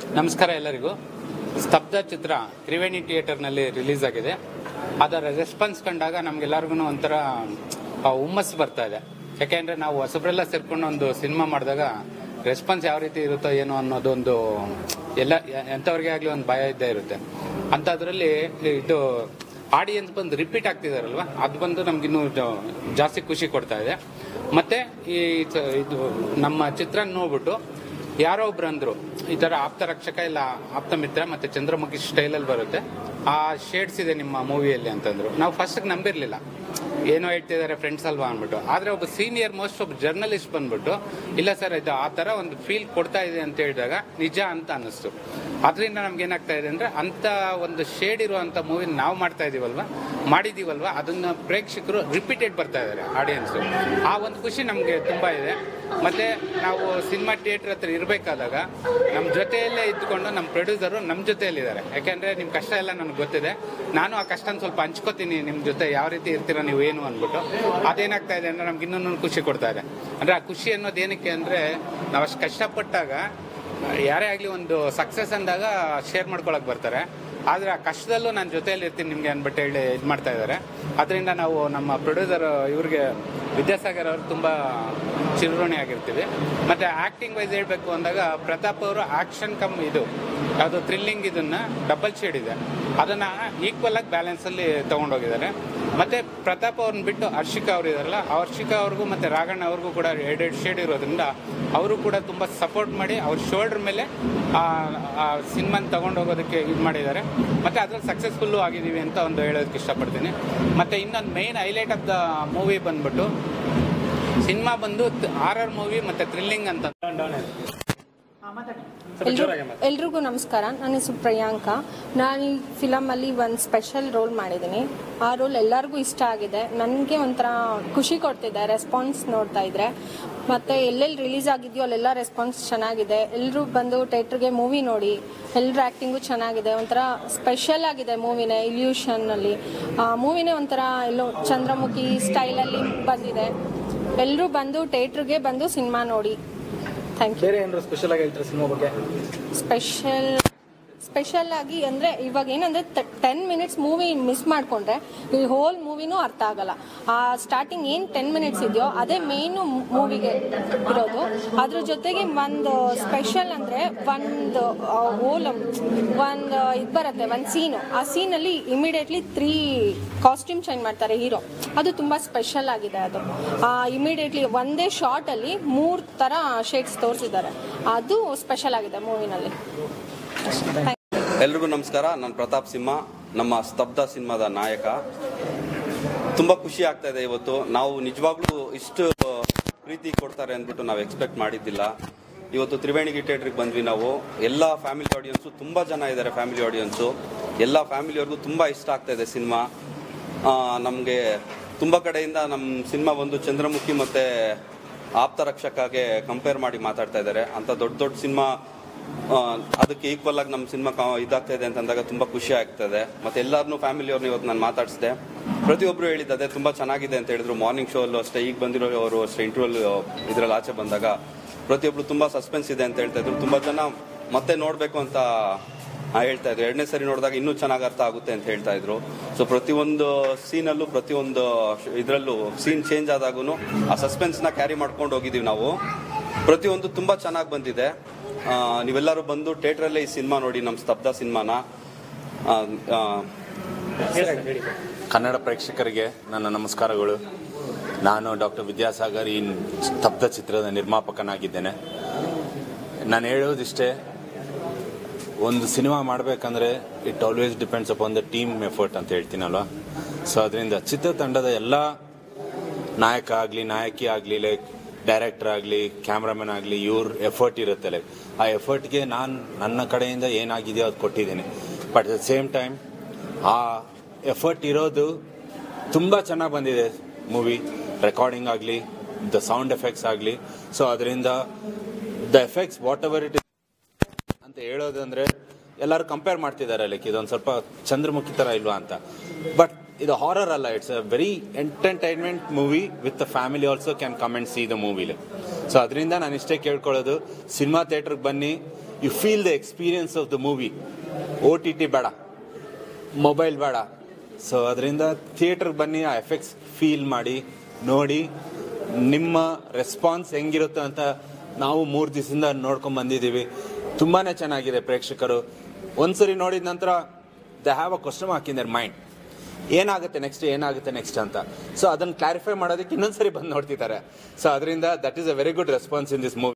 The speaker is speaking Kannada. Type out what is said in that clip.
ನಮಸ್ಕಾರ ಎಲ್ಲರಿಗೂ ಸ್ತಬ್ಧ ಚಿತ್ರ ತ್ರಿವೇಣಿ ಥಿಯೇಟರ್ನಲ್ಲಿ ರಿಲೀಸ್ ಆಗಿದೆ ಅದರ ರೆಸ್ಪಾನ್ಸ್ ಕಂಡಾಗ ನಮ್ಗೆಲ್ಲರಿಗೂ ಒಂಥರ ಆ, ಹುಮ್ಮಸ್ಸು ಬರ್ತಾ ಇದೆ ಯಾಕೆಂದ್ರೆ ನಾವು ಹೊಸಬ್ರೆಲ್ಲ ಸೇರ್ಕೊಂಡು ಒಂದು ಸಿನಿಮಾ ಮಾಡಿದಾಗ ರೆಸ್ಪಾನ್ಸ್ ಯಾವ ರೀತಿ ಇರುತ್ತೋ ಏನೋ ಅನ್ನೋದೊಂದು ಎಲ್ಲ ಎಂಥವ್ರಿಗೆ ಆಗಲಿ ಒಂದು ಭಯ ಇದ್ದೇ ಇರುತ್ತೆ ಅಂಥದ್ರಲ್ಲಿ ಇದು ಆಡಿಯನ್ಸ್ ಬಂದು ರಿಪೀಟ್ ಆಗ್ತಿದಾರಲ್ವಾ ಅದು ಬಂದು ನಮ್ಗಿನ್ನೂ ಜಾ- ಜಾಸ್ತಿ ಖುಷಿ ಕೊಡ್ತಾ ಇದೆ ಮತ್ತೆ ಈ ಚ- ಇದು ನಮ್ಮ ಚಿತ್ರ ನೋಡ್ಬಿಟ್ಟು ಯಾರೋ ಒಬ್ರು ಅಂದ್ರು ಈ ತರ ಆಪ್ತ ರಕ್ಷಕ ಇಲ್ಲ ಆಪ್ತ ಮಿತ್ರ ಮತ್ತೆ ಚಂದ್ರಮುಖಿ ಸ್ಟೈಲಲ್ಲಿ ಬರುತ್ತೆ ಆ ಶೇಡ್ಸ್ ಇದೆ ನಿಮ್ಮ ಮೂವಿಯಲ್ಲಿ ಅಂತಂದ್ರು ನಾವು ಫಸ್ಟ್ ನಂಬಿರ್ಲಿಲ್ಲ ಏನೋ ಹೇಳ್ತಿದ್ದಾರೆ ಫ್ರೆಂಡ್ಸ್ ಅಲ್ವಾ ಅಂದ್ಬಿಟ್ಟು ಆದ್ರೆ ಒಬ್ಬ ಸೀನಿಯರ್ ಮೋಸ್ಟ್ ಒಬ್ಬ ಜರ್ನಲಿಸ್ಟ್ ಬಂದ್ಬಿಟ್ಟು ಇಲ್ಲ ಸರ್ ಇದು ಆ ತರ ಒಂದು ಫೀಲ್ ಕೊಡ್ತಾ ಇದೆ ಅಂತ ಹೇಳಿದಾಗ ನಿಜ ಅಂತ ಅನ್ನಿಸ್ತು ಅದರಿಂದ ನಮ್ಗೆ ಏನಾಗ್ತಾ ಇದೆ ಅಂದ್ರೆ ಅಂತ ಒಂದು ಶೇಡ್ ಇರುವಂತ ಮೂವಿ ನಾವು ಮಾಡ್ತಾ ಇದೀವಲ್ವಾ ಮಾಡಿದೀವಲ್ವಾ ಅದನ್ನ ಪ್ರೇಕ್ಷಕರು ರಿಪೀಟೆಡ್ ಬರ್ತಾ ಇದಾರೆ ಆಡಿಯನ್ಸ್ ಆ ಒಂದು ಖುಷಿ ನಮ್ಗೆ ತುಂಬಾ ಇದೆ ಮತ್ತೆ ನಾವು ಸಿನಿಮಾ ಥಿಯೇಟರ್ ಹತ್ರ ಇರಬೇಕಾದಾಗ ನಮ್ಮ ಜೊತೆಯಲ್ಲೇ ಇದ್ಕೊಂಡು ನಮ್ಮ ಪ್ರೊಡ್ಯೂಸರು ನಮ್ಮ ಜೊತೆಯಲ್ಲಿದ್ದಾರೆ ಯಾಕೆಂದ್ರೆ ನಿಮ್ ಕಷ್ಟ ಎಲ್ಲ ನನಗೆ ಗೊತ್ತಿದೆ ನಾನು ಆ ಕಷ್ಟನ ಸ್ವಲ್ಪ ಹಂಚ್ಕೋತೀನಿ ನಿಮ್ ಜೊತೆ ಯಾವ ರೀತಿ ಇರ್ತೀರಾ ನೀವು ಏನು ಅಂದ್ಬಿಟ್ಟು ಅದೇನಾಗ್ತಾ ಇದೆ ಅಂದ್ರೆ ನಮ್ಗೆ ಇನ್ನೊಂದು ಖುಷಿ ಕೊಡ್ತಾ ಇದೆ ಅಂದ್ರೆ ಆ ಖುಷಿ ಅನ್ನೋದು ಏನಕ್ಕೆ ಅಂದ್ರೆ ನಾವು ಅಷ್ಟು ಕಷ್ಟಪಟ್ಟಾಗ ಯಾರೇ ಆಗಲಿ ಒಂದು ಸಕ್ಸಸ್ ಅಂದಾಗ ಶೇರ್ ಮಾಡ್ಕೊಳಕ್ ಬರ್ತಾರೆ ಆದ್ರೆ ಆ ಕಷ್ಟದಲ್ಲೂ ನಾನು ಜೊತೆಯಲ್ಲಿ ಇರ್ತೀನಿ ನಿಮ್ಗೆ ಅನ್ಬಿಟ್ಟು ಹೇಳಿ ಇದು ಮಾಡ್ತಾ ಇದ್ದಾರೆ ಅದರಿಂದ ನಾವು ನಮ್ಮ ಪ್ರೊಡ್ಯೂಸರ್ ಇವ್ರಿಗೆ ವಿದ್ಯಾಸಾಗರ್ ಅವರು ತುಂಬಾ ಚಿರಋಣಿ ಆಗಿರ್ತೀವಿ ಮತ್ತೆ ಆಕ್ಟಿಂಗ್ ವೈಸ್ ಹೇಳ್ಬೇಕು ಅಂದಾಗ ಪ್ರತಾಪ್ ಅವರು ಆಕ್ಷನ್ ಕಮ್ ಇದು ಯಾವುದು ಥ್ರಿಲ್ಲಿಂಗ್ ಇದನ್ನ ಡಬಲ್ ಶೇಡ್ ಇದೆ ಅದನ್ನ ಈಕ್ವಲ್ ಆಗಿ ಬ್ಯಾಲೆನ್ಸ್ ಅಲ್ಲಿ ತಗೊಂಡೋಗಿದ್ದಾರೆ ಮತ್ತೆ ಪ್ರತಾಪ್ ಅವ್ರನ್ನ ಬಿಟ್ಟು ಹರ್ಷಿಕಾ ಅವರು ಇದಾರಲ್ಲ ಆ ಹರ್ಷಿಕಾ ಅವ್ರಿಗೂ ಮತ್ತೆ ರಾಘಣ್ಣ ಅವ್ರಿಗೂ ಕೂಡ ಎರಡೆರಡು ಶೇಡ್ ಇರೋದ್ರಿಂದ ಅವರು ಕೂಡ ತುಂಬಾ ಸಪೋರ್ಟ್ ಮಾಡಿ ಅವ್ರ ಶೋಲ್ಡರ್ ಮೇಲೆ ಆ ಸಿನಿಮಾನ ತಗೊಂಡೋಗೋದಕ್ಕೆ ಇದು ಮಾಡಿದ್ದಾರೆ ಮತ್ತೆ ಅದ್ರಲ್ಲಿ ಸಕ್ಸಸ್ಫುಲ್ಲು ಆಗಿದ್ದೀವಿ ಅಂತ ಒಂದು ಹೇಳೋದಕ್ಕೆ ಇಷ್ಟಪಡ್ತೀನಿ ಮತ್ತೆ ಇನ್ನೊಂದು main highlight of the movie ಬಂದ್ಬಿಟ್ಟು ಸಿನಿಮಾ ಬಂದು ಆರ್ ಮೂವಿ ಮತ್ತೆ ಥ್ರಿಲ್ಲಿಂಗ್ ಅಂತ ಎಲ್ರಿಗೂ ನಮಸ್ಕಾರ ನನ್ನ ಹೆಸರು ಪ್ರಿಯಾಂಕಾ ನಾನು ಈ ಫಿಲಮಲ್ಲಿ ಒಂದು ಸ್ಪೆಷಲ್ ರೋಲ್ ಮಾಡಿದ್ದೀನಿ ಆ ರೋಲ್ ಎಲ್ಲರಿಗೂ ಇಷ್ಟ ಆಗಿದೆ ನನಗೆ ಒಂಥರ ಖುಷಿ ಕೊಡ್ತಿದೆ ರೆಸ್ಪಾನ್ಸ್ ನೋಡ್ತಾ ಇದ್ರೆ ಮತ್ತೆ ಎಲ್ಲೆಲ್ಲಿ ರಿಲೀಸ್ ಆಗಿದೆಯೋ ಅಲ್ಲೆಲ್ಲ ರೆಸ್ಪಾನ್ಸ್ ಚೆನ್ನಾಗಿದೆ ಎಲ್ಲರೂ ಬಂದು ಥಿಯೇಟ್ರಿಗೆ ಮೂವಿ ನೋಡಿ ಎಲ್ಲರ ಆ್ಯಕ್ಟಿಂಗು ಚೆನ್ನಾಗಿದೆ ಒಂಥರ ಸ್ಪೆಷಲ್ ಆಗಿದೆ ಮೂವಿನೇ ಇಲ್ಯೂಷನ್ನಲ್ಲಿ ಆ ಮೂವಿನೇ ಒಂಥರ ಎಲ್ಲೋ ಚಂದ್ರಮುಖಿ ಸ್ಟೈಲಲ್ಲಿ ಬಂದಿದೆ ಎಲ್ಲರೂ ಬಂದು ಥಿಯೇಟ್ರಿಗೆ ಬಂದು ಸಿನಿಮಾ ನೋಡಿ ಥ್ಯಾಂಕ್ ಯು ಬೇರೆ ಏನಾದ್ರು ಸ್ಪೆಷಲ್ ಆಗಿ ಹೇಳ್ತಾರೆ ಸಿನಿಮಾ ಬಗ್ಗೆ ಸ್ಪೆಷಲ್ ಸ್ಪೆಷಲ್ ಆಗಿ ಅಂದ್ರೆ ಇವಾಗ ಏನಂದ್ರೆ ಟೆನ್ ಮಿನಿಟ್ಸ್ ಮೂವಿ ಮಿಸ್ ಮಾಡ್ಕೊಂಡ್ರೆ ಈ ಹೋಲ್ ಮೂವಿನೂ ಅರ್ಥ ಆಗಲ್ಲ ಆ ಸ್ಟಾರ್ಟಿಂಗ್ ಏನ್ ಟೆನ್ ಮಿನಿಟ್ಸ್ ಇದೆಯೋ ಅದೇ ಮೇನು ಮೂವಿಗೆ ಇರೋದು ಅದ್ರ ಜೊತೆಗೆ ಒಂದು ಸ್ಪೆಷಲ್ ಅಂದ್ರೆ ಒಂದು ಹೋಲ್ ಒಂದು ಇದು ಬರುತ್ತೆ ಒಂದು ಸೀನು ಆ ಸೀನಲ್ಲಿ ಇಮಿಡಿಯೇಟ್ಲಿ ತ್ರೀ ಕಾಸ್ಟ್ಯೂಮ್ ಚೇಂಜ್ ಮಾಡ್ತಾರೆ ಹೀರೋ ಅದು ತುಂಬಾ ಸ್ಪೆಷಲ್ ಆಗಿದೆ ಅದು ಇಮಿಡಿಯೇಟ್ಲಿ ಒಂದೇ ಶಾರ್ಟ್ ಅಲ್ಲಿ ಮೂರ್ ತರ ಶೇಡ್ಸ್ ತೋರಿಸಿದ್ದಾರೆ ಅದು ಸ್ಪೆಷಲ್ ಆಗಿದೆ ಮೂವಿನಲ್ಲಿ ಎಲ್ರಿಗೂ ನಮಸ್ಕಾರ ನಾನು ಪ್ರತಾಪ್ ಸಿಂಹ ನಮ್ಮ ಸ್ತಬ್ಧ ಸಿನಿಮಾದ ನಾಯಕ ತುಂಬಾ ಖುಷಿ ಆಗ್ತಾ ಇದೆ ಇವತ್ತು ನಾವು ನಿಜವಾಗ್ಲೂ ಇಷ್ಟು ಪ್ರೀತಿ ಕೊಡ್ತಾರೆ ಅಂದ್ಬಿಟ್ಟು ನಾವು ಎಕ್ಸ್ಪೆಕ್ಟ್ ಮಾಡಿದ್ದಿಲ್ಲ ಇವತ್ತು ತ್ರಿವೇಣಿಗೆ ಥಿಯೇಟ್ರಿಗೆ ಬಂದ್ವಿ ನಾವು ಎಲ್ಲ ಫ್ಯಾಮಿಲಿ ಆಡಿಯನ್ಸು ತುಂಬಾ ಜನ ಇದ್ದಾರೆ ಫ್ಯಾಮಿಲಿ ಆಡಿಯನ್ಸು ಎಲ್ಲ ಫ್ಯಾಮಿಲಿಯವ್ರಿಗೂ ತುಂಬಾ ಇಷ್ಟ ಆಗ್ತಾ ಇದೆ ಸಿನಿಮಾ ನಮಗೆ ತುಂಬ ಕಡೆಯಿಂದ ನಮ್ಮ ಸಿನಿಮಾ ಒಂದು ಚಂದ್ರಮುಖಿ ಮತ್ತೆ ಆಪ್ತ ರಕ್ಷಕಾಗೆ ಕಂಪೇರ್ ಮಾಡಿ ಮಾತಾಡ್ತಾ ಇದ್ದಾರೆ ಅಂತ ದೊಡ್ಡ ದೊಡ್ಡ ಸಿನಿಮಾ ಅದಕ್ಕೆ ಈಕ್ವಲ್ ಆಗಿ ನಮ್ಮ ಸಿನಿಮಾ ಇದಾಗ್ತಾ ಇದೆ ಅಂತಂದಾಗ ತುಂಬಾ ಖುಷಿ ಆಗ್ತದೆ ಮತ್ತೆ ಎಲ್ಲಾರನ್ನೂ ಫ್ಯಾಮಿಲಿಯವ್ರನ್ನ ಇವತ್ತು ನಾನು ಮಾತಾಡಿಸಿದೆ ಪ್ರತಿಯೊಬ್ರು ಹೇಳಿದ್ದಾರೆ ತುಂಬಾ ಚೆನ್ನಾಗಿದೆ ಅಂತ ಹೇಳಿದ್ರು ಮಾರ್ನಿಂಗ್ ಶೋ ಅಲ್ಲೂ ಅಷ್ಟೇ ಈಗ ಬಂದಿರೋ ಅವರು ಅಷ್ಟೇ ಇಂಟರ್ವಲ್ ಇದ್ರಲ್ಲಿ ಆಚೆ ಬಂದಾಗ ಪ್ರತಿಯೊಬ್ರು ತುಂಬಾ ಸಸ್ಪೆನ್ಸ್ ಇದೆ ಅಂತ ಹೇಳ್ತಾ ಇದ್ರು ತುಂಬಾ ಜನ ಮತ್ತೆ ನೋಡ್ಬೇಕು ಅಂತ ಆ, ಹೇಳ್ತಾ ಇದ್ರು ಎರಡನೇ ಸರಿ ನೋಡಿದಾಗ ಇನ್ನೂ ಚೆನ್ನಾಗಿ ಅರ್ಥ ಆಗುತ್ತೆ ಅಂತ ಹೇಳ್ತಾ ಇದ್ರು ಸೊ ಪ್ರತಿಯೊಂದು ಸೀನಲ್ಲೂ ಪ್ರತಿಯೊಂದು ಇದರಲ್ಲೂ ಸೀನ್ ಚೇಂಜ್ ಆದಾಗೂ ಆ ಸಸ್ಪೆನ್ಸ್ ನ ಕ್ಯಾರಿ ಮಾಡ್ಕೊಂಡು ಹೋಗಿದೀವಿ ನಾವು ಪ್ರತಿಯೊಂದು ತುಂಬಾ ಚೆನ್ನಾಗಿ ಬಂದಿದೆ ಆ, ನೀವೆಲ್ಲರೂ ಬಂದು ಥಿಯೇಟ್ರಲ್ಲೇ ಈ ಸಿನಿಮಾ ನೋಡಿ ನಮ್ಮ ಸ್ತಬ್ಧ ಸಿನಿಮಾನ ಆ, ಆ, ಕನ್ನಡ ಪ್ರೇಕ್ಷಕರಿಗೆ ನನ್ನ ನಮಸ್ಕಾರಗಳು ನಾನು ಡಾಕ್ಟರ್ ವಿದ್ಯಾಸಾಗರ್ ಈ ಸ್ತಬ್ಧ ಚಿತ್ರದ ನಿರ್ಮಾಪಕನಾಗಿದ್ದೇನೆ ನಾನು ಹೇಳೋದಿಷ್ಟೇ ಒಂದು ಸಿನಿಮಾ ಮಾಡಬೇಕಂದ್ರೆ it always depends upon the team effort ಅಂತ ಹೇಳ್ತೀನಲ್ವಾ ಸೊ ಅದರಿಂದ ಚಿತ್ರತಂಡದ ಎಲ್ಲ ನಾಯಕ ಆಗಲಿ ನಾಯಕಿ ಆಗಲಿ ಲೈಕ್ ಡೈರೆಕ್ಟರ್ ಆಗಲಿ ಕ್ಯಾಮ್ರಾಮನ್ ಆಗಲಿ ಇವ್ರ ಎಫರ್ಟ್ ಇರುತ್ತೆ ಲೈಕ್ ಆ ಎಫರ್ಟ್ಗೆ ನಾನು ನನ್ನ ಕಡೆಯಿಂದ ಏನಾಗಿದೆಯೋ ಅದು ಕೊಟ್ಟಿದ್ದೀನಿ but at the same time ಆ ಎಫರ್ಟ್ ಇರೋದು ತುಂಬ ಚೆನ್ನಾಗಿ ಬಂದಿದೆ ಮೂವಿ ರೆಕಾರ್ಡಿಂಗ್ ಆಗಲಿ ದ ಸೌಂಡ್ ಎಫೆಕ್ಟ್ಸ್ ಆಗಲಿ ಸೊ ಅದರಿಂದ the effects whatever it ಅಂತ ಹೇಳೋದಂದ್ರೆ ಎಲ್ಲರೂ ಕಂಪೇರ್ ಮಾಡ್ತಿದ್ದಾರೆ ಲೈಕ್ ಇದೊಂದು ಸ್ವಲ್ಪ ಚಂದ್ರಮುಖಿ ತರ ಇಲ್ವಾ ಅಂತ ಬಟ್ ಇದು ಹಾರರ್ ಅಲ್ಲ it's a very entertainment movie with the family also can come and see the ಮೂವಿಲಿ ಸೊ ಅದರಿಂದ ನಾನು ಇಷ್ಟೇ ಕೇಳ್ಕೊಳ್ಳೋದು ಸಿನಿಮಾ ಥಿಯೇಟರ್ಗೆ ಬನ್ನಿ you feel the experience of the movie O T T ಬೇಡ ಮೊಬೈಲ್ ಬೇಡ ಸೊ ಅದರಿಂದ ಥಿಯೇಟರ್ಗೆ ಬನ್ನಿ ಆ ಎಫೆಕ್ಟ್ಸ್ ಫೀಲ್ ಮಾಡಿ ನೋಡಿ ನಿಮ್ಮ ರೆಸ್ಪಾನ್ಸ್ ಹೆಂಗಿರುತ್ತೆ ಅಂತ ನಾವು ಮೂರು ದಿವಸದಿಂದ ನೋಡ್ಕೊಂಡ್ ಬಂದಿದ್ದೀವಿ ತುಂಬಾನೇ ಚೆನ್ನಾಗಿದೆ ಪ್ರೇಕ್ಷಕರು ಒಂದ್ಸರಿ ನೋಡಿದ ನಂತರ they have a question mark in their mind ಏನಾಗುತ್ತೆ ನೆಕ್ಸ್ಟ್ ಏನಾಗುತ್ತೆ ನೆಕ್ಸ್ಟ್ ಅಂತ ಸೊ ಅದನ್ನ ಕ್ಲಾರಿಫೈ ಮಾಡೋದಕ್ಕೆ ಇನ್ನೊಂದ್ಸರಿ ಬಂದು ನೋಡ್ತಿದ್ದಾರೆ ಸೊ ಅದರಿಂದ that is a very good response in this movie